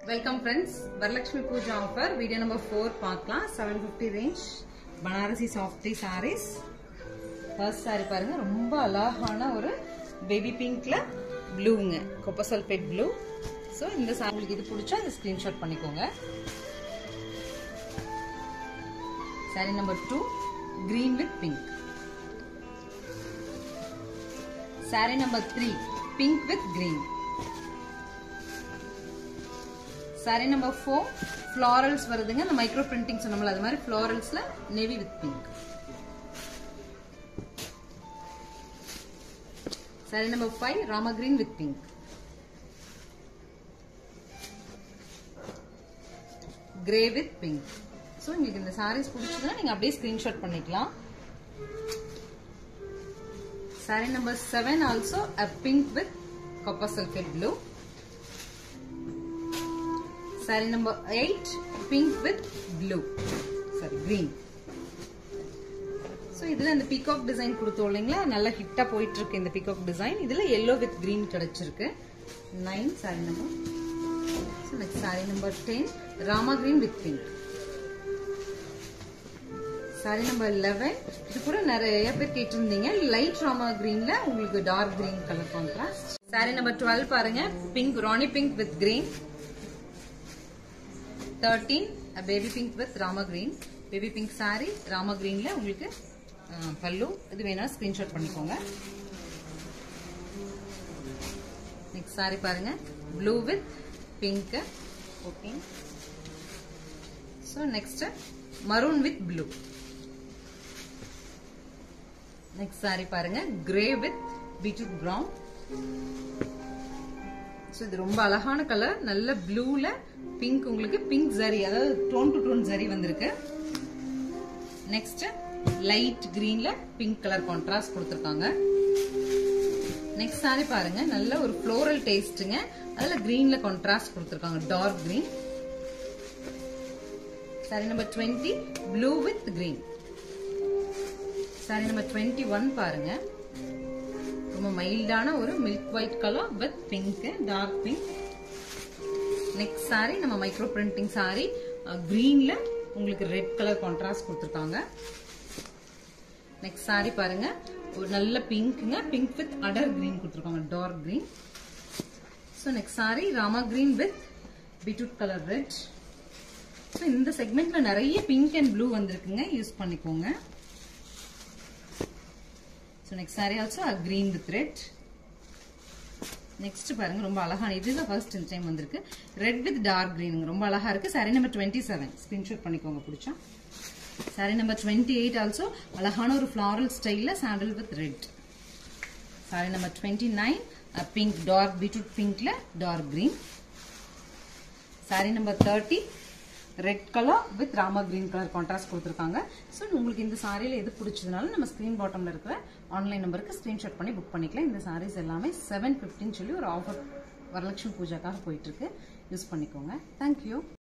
welcome friends Varalakshmi Pooja offer video number four பார்க்கலாம் seven fifty range Banarasi softy saris first sari பாருங்க ரொம்ப அழகான ஒரு பேபி பிங்க்ல ப்ளூங்க கொப்பர் சல்பேட் ப்ளூ ஸோ இந்த சாரி உங்களுக்கு இது பிடிச்சா இந்த ஸ்க்ரீன்ஷாட் பண்ணிக்கோங்க sari number two green with pink sari number three pink with green sari number four florals வருதுங்க இந்த மைக்ரோ பிரிண்டிங் சொன்னோம்ல அது மாதிரி ஃப்ளாரல்ஸ்ல navy with pink sari number five Rama green with pink grey with pink so உங்களுக்கு இந்த சாரீஸ் பிடிச்சதுன்னா நீங்க அப்படியே ஸ்கிரீன்ஷாட் பண்ணிக்கலாம் sari number seven also uh pink with copper sulfate blue saree number 8 pink with blue sorry green so இதில் இந்த பீகாக் டிசைன் கொடுத்தோம் இல்லைங்களா நல்லா ஹிட்டாக போயிட்டு இருக்கு இந்த பீகாக் டிசைன் இதில் எல்லோ வித் கிரீன் கிடைச்சிருக்கு nine sari number so next sari number ten Rama green with pink sari number eleven இது கூட நிறைய பேர் கேட்டிருந்தீங்க லைட் ராமா கிரீன்ல உங்களுக்கு dark green colour contrast sari number twelve பாருங்க pink Rani pink with green thirteen baby pink with Rama green baby pink sari Rama கிரீன்ல உங்களுக்கு பல்லு இது வேணா ஸ்கிரீன்ஷாட் பண்ணிக்கோங்க நெக்ஸ்ட் சாரி பாருங்க blue with pink okay so next maroon with blue next sari பாருங்க grey with beetroot brown so இது ரொம்ப அழகான கலர் நல்ல ப்ளூல பிங்க் உங்களுக்கு பிங்க் ஜரி அதாவது டோன் டு டோன் ஜரி வந்திருக்கு நெக்ஸ்ட் லைட் கிரீன்ல பிங்க் கலர் கான்ட்ராஸ்ட் கொடுத்துருக்காங்க நெக்ஸ்ட் சாரி பாருங்க நல்ல ஒரு ஃப்ளோரல் டேஸ்ட்டுங்க அதுல கிரீன்ல கான்ட்ராஸ்ட் கொடுத்துருக்காங்க dark green sari number twenty blue with green sari number twenty one பாருங்க ரொம்ப மைல்டான ஒரு milk white colour with pink dark pink next sari நம்ம மைக்ரோ பிரிண்டிங் சாரி கிரீன்ல உங்களுக்கு ரெட் கலர் கான்ட்ராஸ்ட் கொடுத்துருக்காங்க நெக்ஸ்ட் சாரி பாருங்க ஒரு நல்ல பிங்க்குங்க பிங்க் வித் அடர் கிரீன் கொடுத்துருக்காங்க dark green so next sari Rama green with beetroot colour red so இந்த செக்மெண்ட்ல நிறைய பிங்க் அண்ட் ப்ளூ வந்திருக்குங்க யூஸ் பண்ணிக்கோங்க so next sari also green with red next பாருங்க ரொம்ப அழகான இதுதான் ஃபர்ஸ்ட் இந்த டைம் வந்திருக்கு ரெட் வித் டார்க் கிரீன் ரொம்ப அழகா இருக்கு sari number twenty seven screenshot பண்ணிக்கோங்க பிடிச்சா sari number twenty eight also அழகான ஒரு ஃபிளாரல் ஸ்டைல்ல sandal with red sari number twenty nine pink dark beetroot பிங்க்ல dark green sari number thirty red colour with Rama green colour contrast கொடுத்துருக்காங்க ஸோ உங்களுக்கு இந்த சாரியில் எது பிடிச்சதுனாலும் நம்ம ஸ்க்ரீன் பாட்டமில் இருக்கிற ஆன்லைன் நம்பருக்கு ஸ்க்ரீன்ஷாட் பண்ணி புக் பண்ணிக்கலாம் இந்த சாரீஸ் எல்லாமே செவன் ஃபிஃப்டின்னு சொல்லி ஒரு ஆஃபர் வரலட்சுமி பூஜாக்காக போயிட்டு இருக்கு யூஸ் பண்ணிக்கோங்க தேங்க்யூ